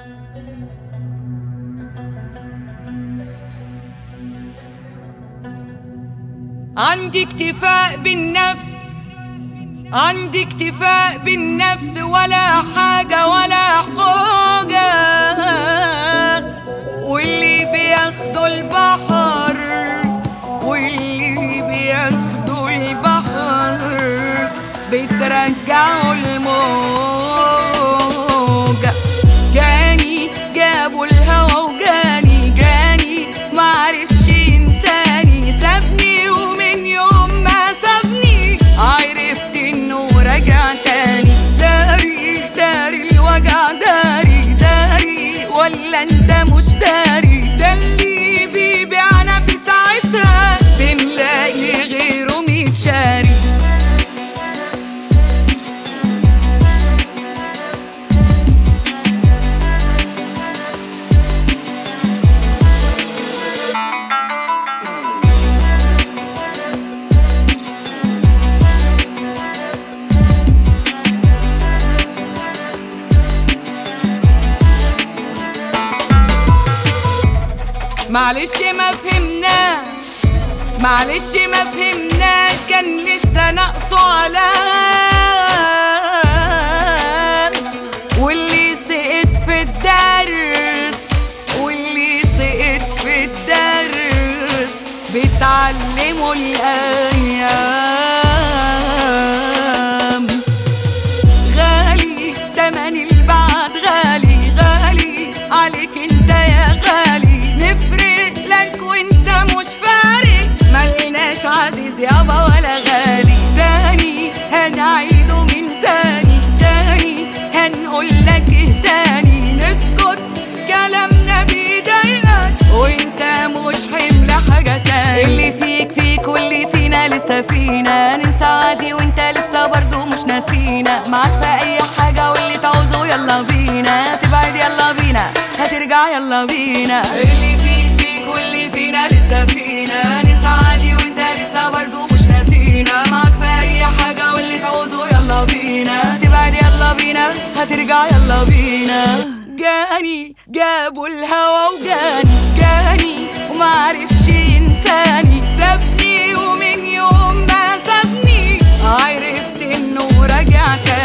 عندي اكتفاء بالنفس عندي اكتفاء بالنفس ولا حاجة ولا حاجة واللي بياخدوا البحر واللي بياخدوا البحر بترجعوا الموجة جاني جابوا الهوا وجاني جاني معرفش ينساني سابني ومن يوم ما سابني عرفت انه رجع تاني داري داري الوجع داري داري ولا انت مش داري ده اللي بيبيعنا في ساعتها بنلاقي غيره متشاري معلش ما فهمناش معلش ما فهمناش كان لسه ناقصه علام واللي سقط في الدرس واللي سقط في الدرس بتعلموا الايام غالي تمن البعد غالي غالي عليك انت يا غالي نفرق لك وانت مش فارق ملناش عزيز يابا ولا غالي تاني هنعيده من تاني تاني هنقول لك ايه تاني نسكت كلامنا بيضايقك وانت مش حمل حاجة تاني اللي فيك فيك واللي فينا لسه فينا ننسى عادي وانت لسه برضو مش ناسينا معاك في اي حاجة واللي تعوزه يلا بينا تبعد يلا بينا هترجع يلا بينا اللي فيك فيك واللي فينا لسه فينا ننسى عادي وانت لسه برضو مش ناسينا معاك في اي حاجة واللي تعوزه يلا بينا تبعد يلا بينا هترجع يلا بينا جاني جابوا الهوا وجاني جاني ومعرفش ينساني سابني ومن يوم ما سابني عرفت انه رجع تاني